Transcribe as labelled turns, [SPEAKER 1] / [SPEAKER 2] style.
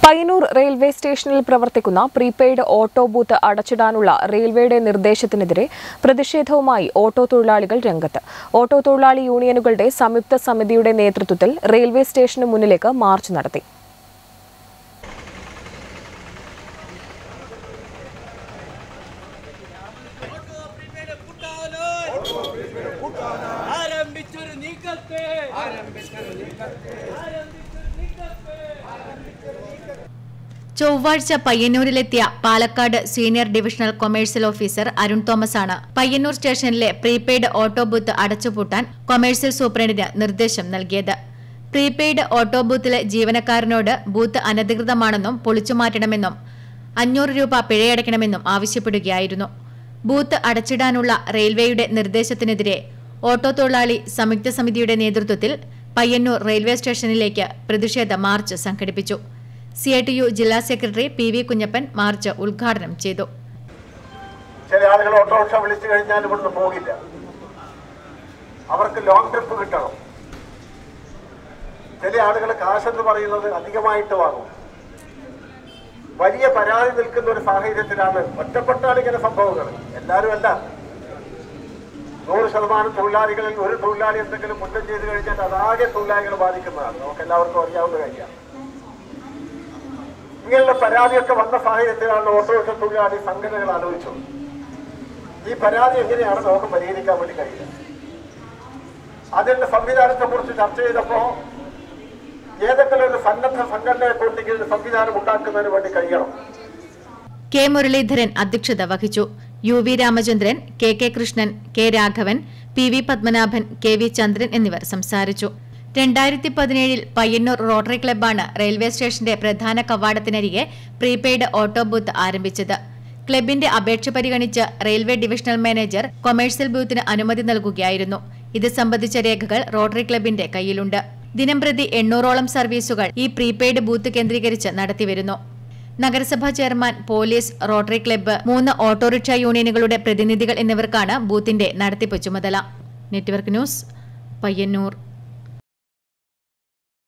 [SPEAKER 1] Payyanur railway സ്റ്റേഷനിൽ പ്രവർത്തിക്കുന്ന prepaid auto booth അടച്ചിടാനുള്ള റെയിൽവേയുടെ നിർദ്ദേശത്തിനെതിരെ പ്രതിഷേധവുമായി ഓട്ടോ തൊഴിലാളികൾ രംഗത്ത് ഓട്ടോ തൊഴിലാളി യൂണിയനുകളുടെ സംയുക്ത സമിതിയുടെ നേതൃത്വത്തിൽ റെയിൽവേ സ്റ്റേഷന് മുന്നിലേക്ക് മാർച്ച് നടത്തി
[SPEAKER 2] ആരംഭിച്ചൊരു നീക്കത്തെ
[SPEAKER 3] ചൊവ്വാഴ്ച പയ്യന്നൂരിലെത്തിയ Palakkad senior divisional commercial officer Arun Thomas ആണ് പയ്യന്നൂർ സ്റ്റേഷനിലെ പ്രീപെയ്ഡ് ഓട്ടോ ബൂത്ത് അടച്ചുപൂട്ടാൻ കൊമേഴ്സ്യൽ സൂപ്രണ്ടിന് നിർദ്ദേശം നൽകിയത് പ്രീപെയ്ഡ് ഓട്ടോ ബൂത്തിലെ ജീവനക്കാരനോട് ബൂത്ത് അനധികൃതമാണെന്നും പൊളിച്ചുമാറ്റണമെന്നും അഞ്ഞൂറ് രൂപ പിഴയടയ്ക്കണമെന്നും ആവശ്യപ്പെടുകയായിരുന്നു ബൂത്ത് അടച്ചിടാനുള്ള റെയിൽവേയുടെ നിർദ്ദേശത്തിനെതിരെ ഓട്ടോ തൊഴിലാളി സംയുക്ത സമിതിയുടെ നേതൃത്വത്തിൽ പയ്യന്നൂർ റെയിൽവേ സ്റ്റേഷനിലേക്ക് പ്രതിഷേധ മാർച്ച് സംഘടിപ്പിച്ചു സി ഐ ടി യു ജില്ലാ secretary P V Kunhappan march ഉദ്ഘാടനം ചെയ്തു
[SPEAKER 4] ചില ആളുകൾ ഓട്ടോറിക്ഷ വിളിച്ചു കഴിഞ്ഞാൽ ഇവിടുന്ന് പോകില്ല അവർക്ക് ലോങ് ട്രിപ്പ് കിട്ടണം ചില ആളുകൾ കാശെന്ന് പറയുന്നത് അധികമായിട്ട് വാങ്ങും വലിയ പരാതി നിൽക്കുന്ന ഒരു സാഹചര്യത്തിലാണ് ഒറ്റപ്പെട്ടാണ് ഇങ്ങനെ സംഭവങ്ങൾ എല്ലാവരും അല്ല നൂറ് ശതമാനം തൊഴിലാളികളിൽ ഒരു തൊഴിലാളി എന്തെങ്കിലും കുറ്റം ചെയ്തു കഴിഞ്ഞാൽ അതാകെ തൊഴിലാളികൾ ബാധിക്കുന്നതാണ് നമുക്ക് എല്ലാവർക്കും അറിയാവുന്ന കാര്യമാണ് ഇങ്ങനെയുള്ള പരാതിയൊക്കെ വന്ന സാഹചര്യത്തിലാണ് ഓട്ടോറിക്ഷ തൊഴിലാളി സംഘടനകൾ ആലോചിച്ചത് ഈ പരാതി എങ്ങനെയാണ് നമുക്ക് പരിഹരിക്കാൻ വേണ്ടി കഴിയുക അതിന്റെ സംവിധാനത്തെ കുറിച്ച് ചർച്ച ചെയ്തപ്പോ ഏതെങ്കിലും ഒരു സന്നദ്ധ സംഘടനയെ കൊണ്ടെങ്കിൽ സംവിധാനം ഉണ്ടാക്കുന്നതിന് വേണ്ടി കഴിയണം
[SPEAKER 3] കെ മുരളീധരൻ അധ്യക്ഷത വഹിച്ചു U V Ramachandran K K Krishnan K Raghavan P V Padmanabhan K V Chandran എന്നിവർ സംസാരിച്ചു രണ്ടായിരത്തി പതിനേഴിൽ പയ്യന്നൂർ റോട്ടറി ക്ലബ്ബാണ് റെയിൽവേ സ്റ്റേഷന്റെ പ്രധാന കവാടത്തിനരികെ പ്രീപെയ്ഡ് ഓട്ടോ ബൂത്ത് ആരംഭിച്ചത് ക്ലബിന്റെ അപേക്ഷ പരിഗണിച്ച് റെയിൽവേ ഡിവിഷണൽ മാനേജർ കൊമേഴ്സ്യൽ ബൂത്തിന് അനുമതി നൽകുകയായിരുന്നു ഇത് സംബന്ധിച്ച രേഖകൾ റോട്ടറി ക്ലബിന്റെ കയ്യിലുണ്ട് ദിനംപ്രതി എണ്ണൂറോളം സർവീസുകൾ ഈ പ്രീപെയ്ഡ് ബൂത്ത് കേന്ദ്രീകരിച്ച് നടത്തിവരുന്നു നഗരസഭാ ചെയർമാൻ പോലീസ് റോട്ടറി ക്ലബ്ബ് മൂന്ന് ഓട്ടോറിക്ഷ യൂണിയനുകളുടെ പ്രതിനിധികൾ എന്നിവർക്കാണ് ബൂത്തിന്റെ നടത്തിപ്പ് ചുമതല നെറ്റ്വർക്ക് ന്യൂസ് പയ്യന്നൂർ